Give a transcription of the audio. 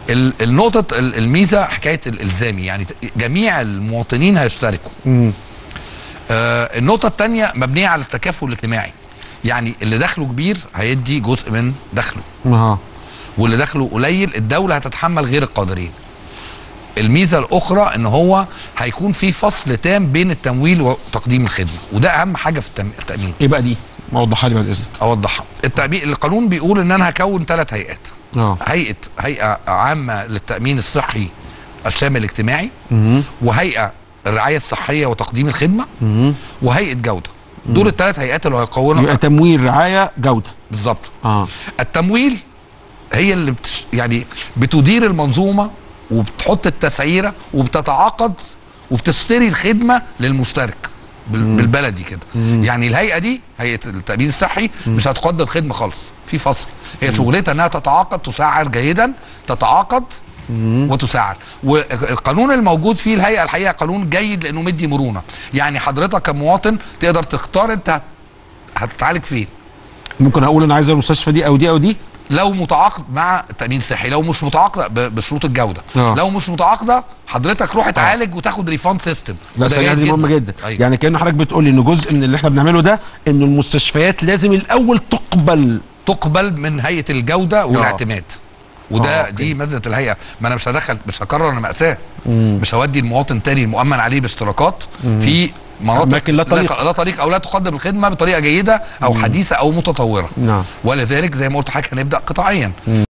ال- النقطه ال- الميزه حكايه الالزامي يعني ت- جميع المواطنين هيشتركوا مم. آه النقطه الثانيه مبنيه على التكافل الاجتماعي يعني اللي دخله كبير هيدي جزء من دخله اه واللي دخله قليل الدوله هتتحمل غير القادرين الميزه الاخرى ان هو هيكون في فصل تام بين التمويل وتقديم الخدمه وده اهم حاجه في التم- التامين ايه بقى دي؟ وضحها لي بعد اذنك اوضحها التامين القانون بيقول ان انا هكون ثلاث هيئات اه هيئه هيئه عامه للتامين الصحي الشامل الاجتماعي مم. وهيئه الرعايه الصحيه وتقديم الخدمه مم. وهيئه جوده دول الثلاث هيئات اللي هيكونوا يبقى تمويل رعايه جوده بالظبط اه التمويل هي اللي بتش يعني بتدير المنظومه وبتحط التسعيره وبتتعاقد وبتشتري الخدمه للمشترك بال- بالبلدي كده يعني الهيئه دي هيئه التامين الصحي مش هتقدم خدمه خالص في فصل هي شغلتها انها تتعاقد تسعر جيدا تتعاقد وتسعر والقانون الموجود فيه الهيئه الحقيقه قانون جيد لانه مدي مرونه يعني حضرتك كمواطن تقدر تختار انت هت- هتتعالج فين ممكن اقول انا عايز المستشفى دي او دي او دي لو متعاقد مع التامين الصحي لو مش متعاقده ب- بشروط الجوده آه. لو مش متعاقده حضرتك روح اتعالج وتاخد ريفاند سيستم لا ثانية دي مهمه جدا أيوة. يعني كان حضرتك بتقول لي ان جزء من اللي احنا بنعمله ده ان المستشفيات لازم الاول تقبل تقبل من هيئه الجوده والاعتماد وده آه، آه أوكي. دي ميزه الهيئه ما انا مش هدخل مش هكرر انا ماساه مش هودي المواطن تاني المؤمن عليه باشتراكات في مناطق أماكن لا طريق. لا طريق او لا تقدم الخدمه بطريقه جيده او حديثه او متطوره نعم. ولذلك زي ما قلت حضرتك هنبدا قطاعيا